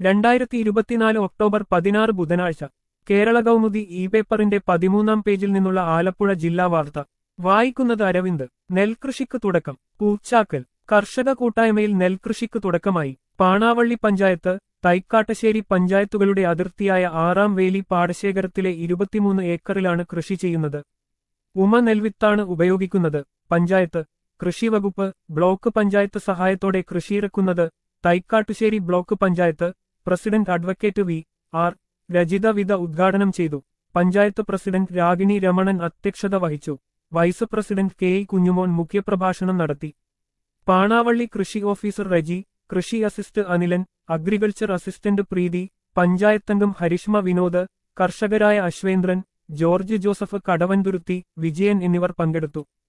രണ്ടായിരത്തി ഇരുപത്തിനാല് ഒക്ടോബർ പതിനാറ് ബുധനാഴ്ച കേരള കൗമുദി ഇ പേപ്പറിന്റെ പതിമൂന്നാം പേജിൽ നിന്നുള്ള ആലപ്പുഴ ജില്ലാ വാർത്ത വായിക്കുന്നത് അരവിന്ദ് നെൽകൃഷിക്ക് തുടക്കം പൂച്ചാക്കൽ കർഷക കൂട്ടായ്മയിൽ നെൽകൃഷിക്ക് തുടക്കമായി പാണാവള്ളി പഞ്ചായത്ത് തൈക്കാട്ടശ്ശേരി പഞ്ചായത്തുകളുടെ അതിർത്തിയായ ആറാം വേലി പാടശേഖരത്തിലെ ഇരുപത്തിമൂന്ന് ഏക്കറിലാണ് കൃഷി ചെയ്യുന്നത് ഉമ നെൽവിത്താണ് ഉപയോഗിക്കുന്നത് പഞ്ചായത്ത് കൃഷിവകുപ്പ് ബ്ലോക്ക് പഞ്ചായത്ത് സഹായത്തോടെ കൃഷിയിറക്കുന്നത് Thaikattussery block panchayat president advocate V R Rajitha വിത ഉദ്ഘാടനം ചെയ്തു പഞ്ചായത്ത് പ്രസിഡന്റ് രാഗിണി രമണൻ അധ്യക്ഷത വഹിച്ചു vice president K E Kunjumon മുഖ്യപ്രഭാഷണം നടത്തി പാണാവള്ളി കൃഷി ഓഫീസർ റെജി കൃഷി assist Anilan agriculture assistant Preethi പഞ്ചായത്തംഗം ഹരിഷ്മ വിനോദ് കർഷകരായ അശ്വേന്ദ്രൻ ജോർജ് ജോസഫ് കടവൻതുരുത്തി വിജയൻ എന്നിവർ പങ്കെടുത്തു